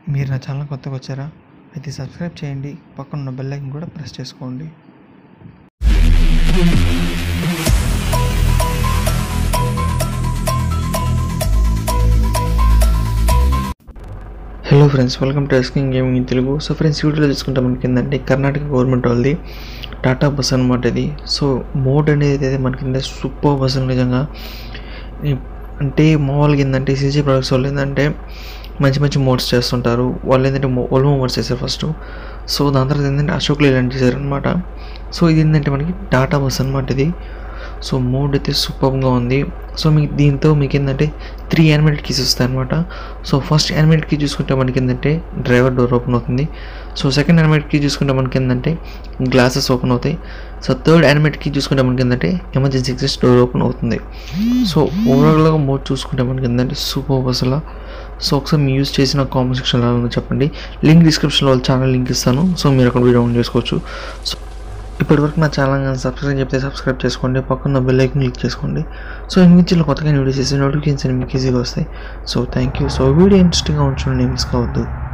మీరు నా ఛానల్ కొత్తగా వచ్చారా అయితే సబ్స్క్రైబ్ చేయండి పక్కన ఉన్న బెల్ ఐకన్ కూడా ప్రెస్ చేసుకోండి hello friends welcome to esking gaming in Telugu so friends వీడియోలో చూసుకుంటే మనకి ఏంటంటే కర్ణాటక గవర్నమెంట్ వాళ్ళది టాటా బస్ అనమాట ఇది సో మోడ్ అనేది అయితే మనకి ఏంటంటే సూపర్ బస్ నిజంగా ఈ- అంటే మామూలుగా ఏంటంటే సీజీ ప్రొడక్ట్స్ వాళ్ళు ఏంటంటే మంచి మంచి మోడ్స్ చేస్తుంటారు వాళ్ళు ఏంటంటే ఓల్మో మోడ్స్ చేశారు ఫస్ట్ సో దాని తర్వాత ఏంటంటే అశోక్ లేలాండ్ చేశారు అనమాట సో ఇది ఏంటంటే మనకి టాటా బస్ అనమాట ఇది సో మోడ్ అయితే సూపర్గా ఉంది సో మీకు దీంతో మీకు ఏంటంటే త్రీ యానిమేటెడ్ కీస్ వస్తాయి అనమాట సో ఫస్ట్ యానిమేటెడ్ కీ చూసుకుంటే మనకి ఏంటంటే డ్రైవర్ డోర్ ఓపెన్ అవుతుంది సో సెకండ్ యానిమేటెడ్ కీ చూసుకుంటే మనకి ఏంటంటే గ్లాసెస్ ఓపెన్ అవుతాయి సో థర్డ్ యానిమేటెడ్ కీ చూసుకుంటే మనకి ఏంటంటే ఎమర్జెన్సీ ఎగ్జిస్ట్ డోర్ ఓపెన్ అవుతుంది సో ఓవరాల్గా మోడ్ చూసుకుంటే మనకి ఏంటంటే సూపర్ అసలు సో ఒకసారి మీ యూజ్ చేసిన కామెంట్ సెక్షన్లో ఉందో చెప్పండి లింక్ డిస్క్రిప్షన్లో వాళ్ళ ఛానల్ లింక్ ఇస్తాను సో మీరు అక్కడ వీడియో ఆన్ చేసుకోవచ్చు సో ఇప్పటివరకు నా ఛానల్ కానీ సబ్స్క్రైబ్ చెప్తే సబ్స్క్రైబ్ చేసుకోండి పక్కన బెల్ ఐకన్ క్లిక్ చేసుకోండి సో ఇంగ్లీష్లో కొత్తగా వీడియో చేసే నోటిఫికేషన్ మీకు ఈజీగా వస్తాయి so thank you so video ఇంట్రెస్టింగ్గా ఉంచండి మిస్ కావద్దు